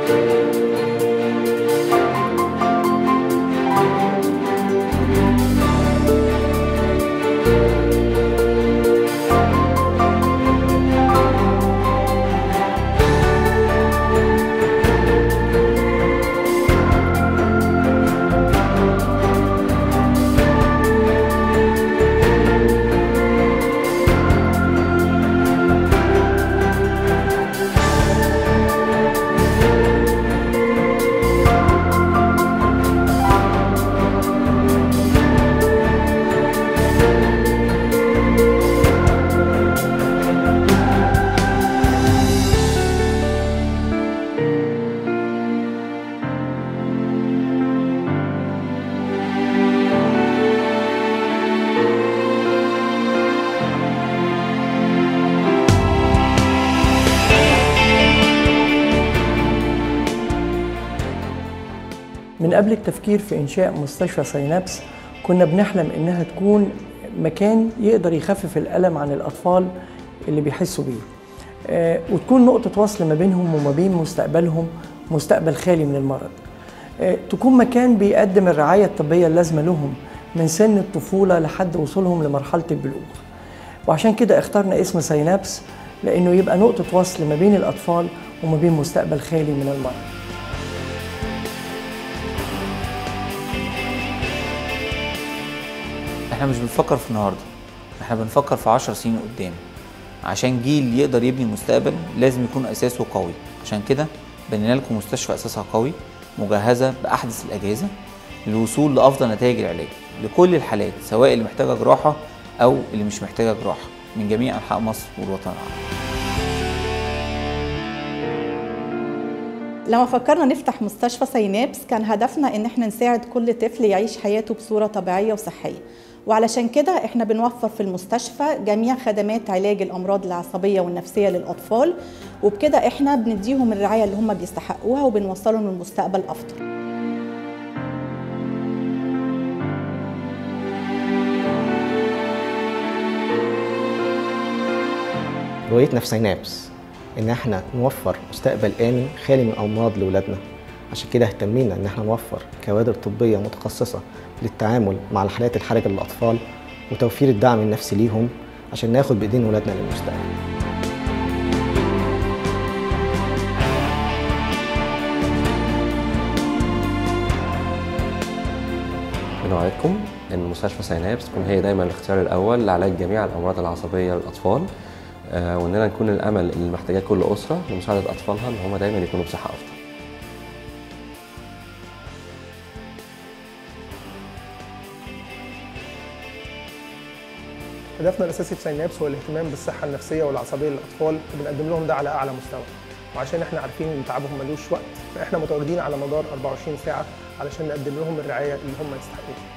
من قبل التفكير في إنشاء مستشفى سينابس كنا بنحلم إنها تكون مكان يقدر يخفف الألم عن الأطفال اللي بيحسوا بيه آه، وتكون نقطة وصل ما بينهم وما بين مستقبلهم مستقبل خالي من المرض آه، تكون مكان بيقدم الرعاية الطبية اللازمة لهم من سن الطفولة لحد وصولهم لمرحلة البلوغ وعشان كده اخترنا اسم سينابس لأنه يبقى نقطة وصل ما بين الأطفال وما بين مستقبل خالي من المرض احنا مش بنفكر في النهارده احنا بنفكر في عشر سنين قدام عشان جيل يقدر يبني مستقبل لازم يكون اساسه قوي عشان كده بنينا لكم مستشفى اساسها قوي مجهزه باحدث الاجهزه للوصول لافضل نتائج العلاج لكل الحالات سواء اللي محتاجه جراحه او اللي مش محتاجه جراحه من جميع انحاء مصر والوطن العربي لما فكرنا نفتح مستشفى سينابس كان هدفنا ان احنا نساعد كل طفل يعيش حياته بصورة طبيعية وصحية وعلشان كده احنا بنوفر في المستشفى جميع خدمات علاج الامراض العصبية والنفسية للاطفال وبكده احنا بنديهم الرعاية اللي هم بيستحقوها وبنوصلهم لمستقبل افضل رؤيتنا في سينابس ان احنا نوفر مستقبل امن خالي من الامراض لاولادنا عشان كده اهتمينا ان احنا نوفر كوادر طبيه متخصصه للتعامل مع الحالات الحرجه للاطفال وتوفير الدعم النفسي ليهم عشان ناخد بايدين ولادنا للمستقبل بنوعدكم ان مستشفى سينابس تكون هي دايما الاختيار الاول لعلاج جميع الامراض العصبيه للاطفال آه، واننا نكون الامل اللي محتاجاه كل اسره لمساعده اطفالها ان هم دايما يكونوا بصحه افضل هدفنا الاساسي في ساينابس هو الاهتمام بالصحه النفسيه والعصبيه للاطفال وبنقدم لهم ده على اعلى مستوى وعشان احنا عارفين ان تعبهم ملوش وقت فاحنا متواجدين على مدار 24 ساعه علشان نقدم لهم الرعايه اللي هم يستحقوها